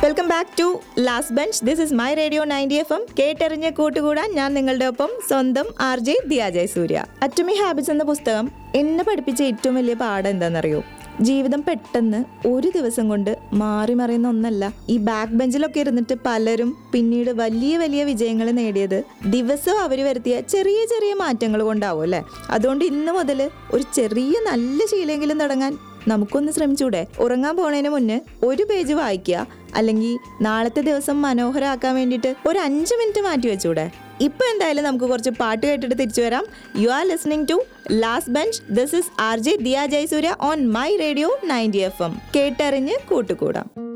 welcome back to last bench this is my radio ninety F M കേട്ടെറിഞ്ഞ് കൂട്ടുകൂടാൻ ഞാൻ നിങ്ങളുടെ ഒപ്പം സ്വന്തം R J Diyajay Surya atomic habits എന്ന പുസ്തകം എന്നെ പഠിപ്പിച്ച ഏറ്റവും വലിയ പാഠം എന്താണെന്നറിയോ ജീവിതം പെട്ടെന്ന് ഒരു ദിവസം കൊണ്ട് മാറി മറിയുന്ന ഒന്നല്ല ഈ ബാക്ക് ബെഞ്ചിലൊക്കെ ഇരുന്നിട്ട് പലരും പിന്നീട് വലിയ വലിയ വിജയങ്ങൾ നേടിയത് ദിവസവും അവർ വരുത്തിയ ചെറിയ ചെറിയ മാറ്റങ്ങൾ കൊണ്ടാവും അല്ലേ അതുകൊണ്ട് ഇന്ന് മുതൽ ഒരു ചെറിയ നല്ല ശീലമെങ്കിലും തുടങ്ങാൻ നമുക്കൊന്ന് ശ്രമിച്ചൂടെ ഉറങ്ങാൻ പോണതിന് മുന്നേ ഒരു പേജ് വായിക്കുക അല്ലെങ്കിൽ നാളത്തെ ദിവസം മനോഹരമാക്കാൻ വേണ്ടിയിട്ട് ഒരു അഞ്ച് മിനിറ്റ് മാറ്റി വെച്ചൂടെ ഇപ്പൊ എന്തായാലും നമുക്ക് കുറച്ച് പാട്ട് കേട്ടിട്ട് തിരിച്ചു വരാം you are listening to last bench this is R J Diya Jayasurya on my radio ninety F M കേട്ടറിഞ്ഞ് കൂട്ടുകൂടാം